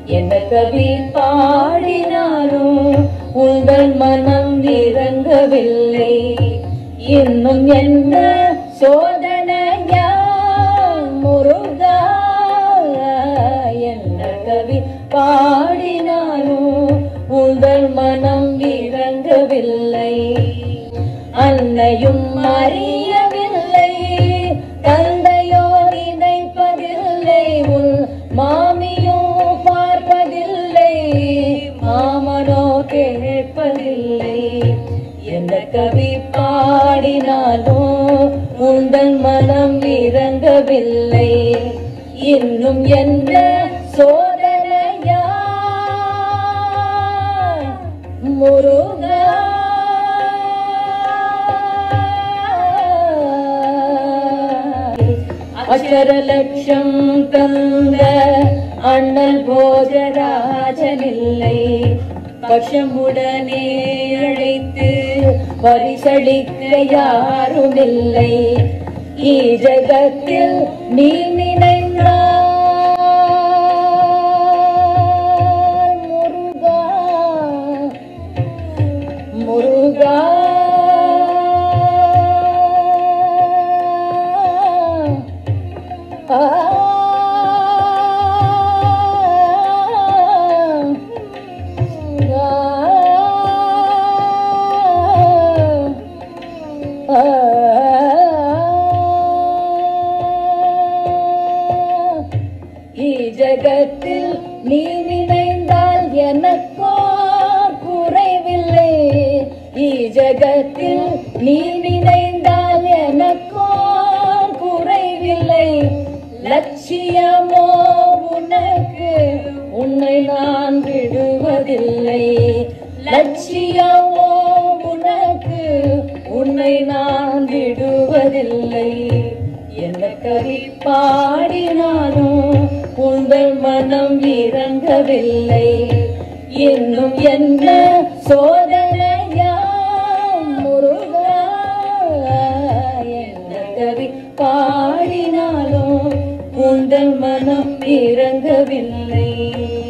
என்ன கவி பாடினாலும் உங்கள் மனம் இறங்கவில்லை இன்னும் என்ன சோதனையா முருகா என்ன கவி பாடினாலும் உங்கள் மனம் இறங்கவில்லை அன்னையும் அறியவில்லை தந்தையோ நினைப்பதில்லை உன் மாமியோ பார்ப்பதில்லை மாமனோ கேட்பதில்லை என்ன கவி பாடினாலும் உங்கள் மனம் இறங்கவில்லை இன்னும் என்ன சோதனையா முருகா அச்சர லட்சம் தந்த அண்ணல் போஜராஜனில்லை பட்சமுடனே அழைத்து பரிசளிக்க யாருமில்லை ஈஜகத்தில் நீ நினைந்தால் முருகா முருகா ஆ ஜகத்தில் நீ நினைந்தால் எனக்கோ குறைவில்லை ஈ ஜகத்தில் நீ நினைந்தால் எனக்கோ குறைவில்லை லட்சியமோ உனக்கு உன்னை நான் விடுவதில்லை லட்சியமோ உனக்கு உன்னை நான் விடுவதில்லை என்ன கவி பாடினாலும் உங்கள் மனம் இறங்கவில்லை இன்னும் என்ன சோதனையா முருகா என்ன கவி பாடினாலும் உங்கள் மனம் இறங்கவில்லை